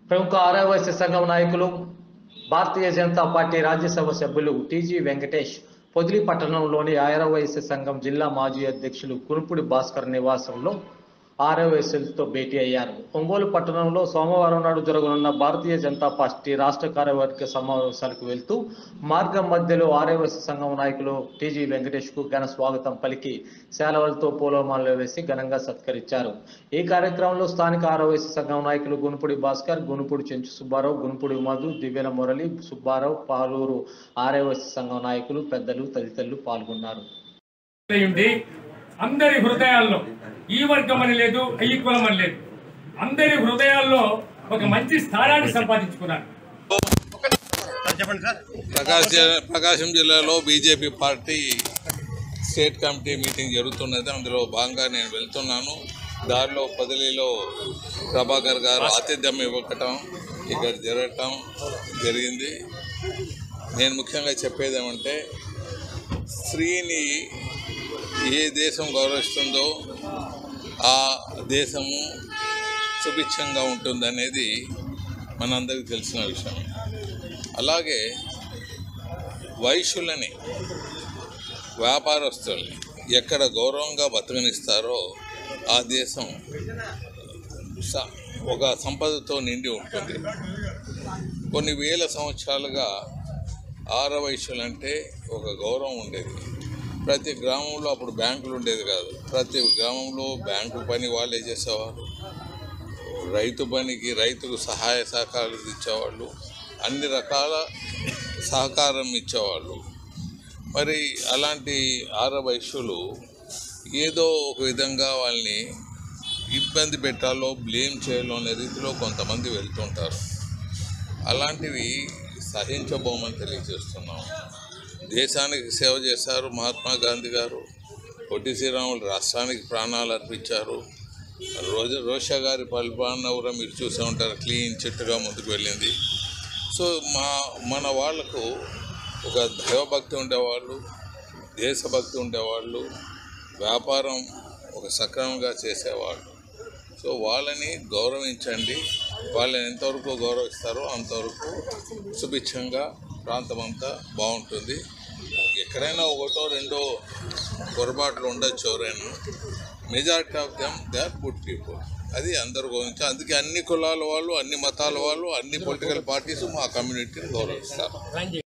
ప్రముఖ ఆర్యవైశ్య సంఘం నాయకులు భారతీయ జనతా పార్టీ రాజ్యసభ సభ్యులు టీజీ వెంకటేష్ పొదిలి పట్టణంలోని ఆర్యవైశ్య సంఘం జిల్లా మాజీ అధ్యక్షులు కునుపుడి భాస్కర్ నివాసంలో ఆర్యవైశ్యులతో భేటీ అయ్యారు ఒంగోలు పట్టణంలో సోమవారం నాడు జరగనున్న భారతీయ జనతా పార్టీ రాష్ట్ర కార్యవర్గ సమావేశాలకు వెళ్తూ మార్గం మధ్యలో ఆర్యవైశ్య సంఘం నాయకులు టీజీ వెంకటేష్ కు ఘన స్వాగతం పలికి శాలవలతో పూలమాలలు వేసి ఘనంగా సత్కరించారు ఈ కార్యక్రమంలో స్థానిక ఆర్యవైశ్య సంఘం నాయకులు గునుపుడి భాస్కర్ గునుపుడి చెంచు సుబ్బారావు గునుపుడి మధు దివ్యల మురళి సుబ్బారావు పాలూరు ఆర్యవైశ్య సంఘం నాయకులు పెద్దలు తదితరులు పాల్గొన్నారు ఉండి అందరి హృదయాల్లో ఈ వర్గం అని లేదు ఈ కులం అని లేదు అందరి హృదయాల్లో ఒక మంచి స్థానాన్ని సంపాదించుకున్నారు ప్రకాశం జిల్లా- ప్రకాశం జిల్లాలో BJP party state committee meeting జరుగుతున్నది అందులో భాగంగా నేను వెళ్తున్నాను దారిలో పొదిలిలో ప్రభాకర్ గారు ఆతిథ్యం ఇవ్వటం ఇక్కడ జరగటం జరిగింది నేను ముఖ్యంగా చెప్పేది ఏమంటే స్త్రీని ఏ దేశం గౌరవిస్తుందో ఆ దేశము సుభిక్షంగా ఉంటుందనేది మనందరికీ తెలిసిన విషయం అలాగే వైశ్యులని వ్యాపారస్తుల్ని ఎక్కడ గౌరవంగా బతకనిస్తారో ఆ దేశం స- ఒక సంపదతో నిండి ఉంటుంది కొన్ని వేల సంవత్సరాలుగా ఆరవైశ్యులంటే ఒక గౌరవం ఉండేది ప్రతి గ్రామంలో అప్పుడు బ్యాంకులు ఉండేది కాదు ప్రతి గ్రామంలో బ్యాంకు పని వాళ్ళే చేసేవారు రైతు పనికి రైతుకు సహాయ సహకారాలు ఇచ్చేవాళ్ళు అన్ని రకాల సహకారం ఇచ్చేవాళ్ళు మరి అలాంటి ఆరవైశ్యులు ఏదో ఒక విధంగా వాళ్ళని ఇబ్బంది పెట్టాలో బ్లేమ్ చేయాలో అనే రీతిలో కొంతమంది వెళ్తుంటారు అలాంటివి సహించబోమని తెలియజేస్తున్నాం దేశానికి సేవ చేశారు మహాత్మా గాంధీ గారు పొట్టి శ్రీరాములు రాష్ట్రానికి ప్రాణాలు అర్పించారు రోజు రోషా గారి పరిపాలన కూడా మీరు చూసే ఉంటారు క్లీన్ చిట్టుగా ముందుకు వెళ్ళింది సో మా మన వాళ్ళకు ఒక దైవభక్తి ఉండేవాళ్ళు దేశభక్తి ఉండేవాళ్ళు వ్యాపారం ఒక సక్రమంగా చేసేవాళ్ళు సో వాళ్ళని గౌరవించండి వాళ్ళని ఎంతవరకు గౌరవిస్తారో అంతవరకు సుభిక్షంగా ప్రాంతం అంతా బాగుంటుంది ఎక్కడైనా ఒకటో రెండో పొరపాట్లు ఉండొచ్చు ఎవరైనా majority of them they are good people అది అందరు గౌరవించారు అందుకే అన్ని కులాల వాళ్ళు అన్ని మతాల వాళ్ళు అన్ని పొలిటికల్ పార్టీస్ మా కమ్యూనిటీని గౌరవిస్తారు